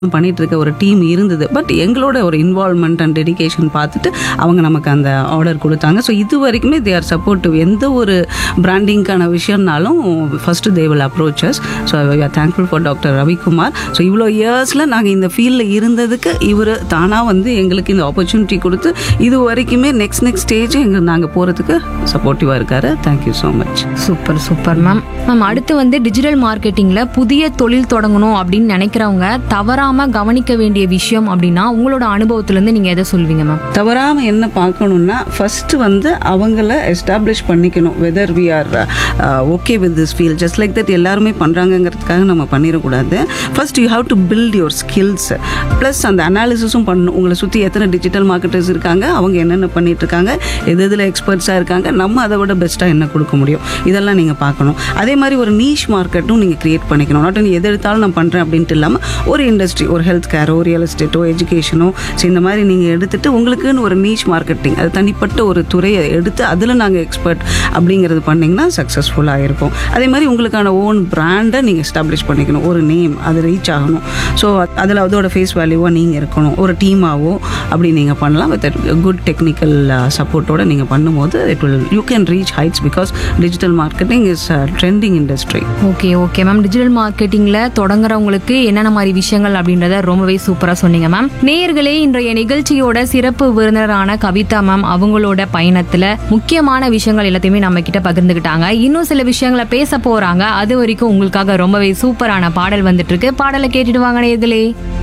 பண்ணிட்டு இருக்க ஒரு டீம் இருந்தது பட் எங்களோட ஒரு இன்வால்மெண்ட் அண்ட் டெடிகேஷன் பார்த்துட்டு அவங்க நமக்கு அந்த ஆர்டர் கொடுத்தாங்க ஸோ இது வரைக்குமே தே ஆர் சப்போர்ட்டிவ் எந்த ஒரு பிராண்டிங்க்கான விஷயம்னாலும் first they will approaches so are thankful for doctor Ravikumar so இவ்வளோ இயர்ஸில் நாங்கள் இந்த ஃபீல்டில் இருந்ததுக்கு இவர் தானாக வந்து எங்களுக்கு இந்த ஆப்பர்ச்சுனிட்டி கொடுத்து இது வரைக்குமே நெக்ஸ்ட் நெக்ஸ்ட் ஸ்டேஜ் எங்களுக்கு நாங்கள் போகிறதுக்கு சப்போர்ட்டிவாக இருக்காரு thank you so much super super ma'am ma'am அடுத்து வந்து டிஜிட்டல் மார்க்கெட்டிங்ல புதிய தொழில் தொடங்கணும் அப்படின்னு நினைக்கிறவங்க தவறாம கவனிக்க வேண்டிய விஷயம் அப்படின்னா உங்களோட அனுபவத்துல இருந்து நீங்க எதை சொல்வீங்க மேம் தவறாமல் என்ன பார்க்கணுன்னா ஃபஸ்ட்டு வந்து அவங்கள எஸ்டாப்ளிஷ் பண்ணிக்கணும் whether we are okay with this feel just like that எல்லாருமே பண்ணுறாங்கங்கிறதுக்காக நம்ம பண்ணிடக்கூடாது first you have to build your skills plus அந்த அனாலிசிஸும் பண்ணணும் உங்களை சுற்றி எத்தனை டிஜிட்டல் மார்க்கெட்டர்ஸ் இருக்காங்க அவங்க என்னென்ன பண்ணிட்டு இருக்காங்க எது எதில் எக்ஸ்பர்ட்ஸாக இருக்காங்க நம்ம அதை விட பெஸ்ட்டாக என்ன கொடுக்க முடியும் இதெல்லாம் நீங்கள் பார்க்கணும் அதே மாதிரி ஒரு நீஷ் மார்க்கெட்டும் நீங்கள் கிரியேட் பண்ணிக்கணும் நாட் எது எடுத்தாலும் நான் பண்ணுறேன் அப்படின்ட்டு இல்லாமல் ஒரு இண்டஸ்ட்ரி ஒரு ஹெல்த் கேரோ ரியல் எஸ்டேட்டோ எஜுகேஷனோ ஸோ இந்த மாதிரி நீங்கள் எடுத்துட்டு உங்களுக்குன்னு ஒரு நீச் மார்க்கெட்டிங் அது தனிப்பட்ட ஒரு துறையை எடுத்து அதில் நாங்கள் எக்ஸ்பர்ட் அப்படிங்கிறது பண்ணிங்கன்னா சக்ஸஸ்ஃபுல்லாக இருக்கும் அதே மாதிரி உங்களுக்கான ஓன் பிராண்டை நீங்கள் எஸ்டாப்ளிஷ் பண்ணிக்கணும் ஒரு நேம் அது ரீச் ஆகணும் ஸோ அதில் அதோட ஃபேஸ் வேல்யூவாக நீங்கள் இருக்கணும் ஒரு டீமாவோ அப்படி நீங்கள் பண்ணலாம் வித் குட் டெக்னிக்கல் சப்போர்ட்டோட நீங்கள் பண்ணும்போது it will you can reach heights because digital marketing is trending industry okay okay ma'am digital மார்க்கெட்டிங்ல தொடங்குறவங்களுக்கு என்னென்ன மாதிரி விஷயங்கள் அப்படின்றத ரொம்பவே சூப்பரா சொன்னீங்க மேம் நேயர்களே இன்றைய நிகழ்ச்சியோட சிறப்பு விருந்தினரான கவிதா மேம் அவங்களோட பயணத்துல முக்கியமான விஷயங்கள் எல்லாத்தையுமே நம்ம கிட்ட பகிர்ந்துக்கிட்டாங்க இன்னும் சில விஷயங்களை பேச போறாங்க அது வரைக்கும் உங்களுக்காக ரொம்பவே சூப்பரான பாடல் வந்துட்டு இருக்கு பாடலை கேட்டுட்டு வாங்க நேயர்களே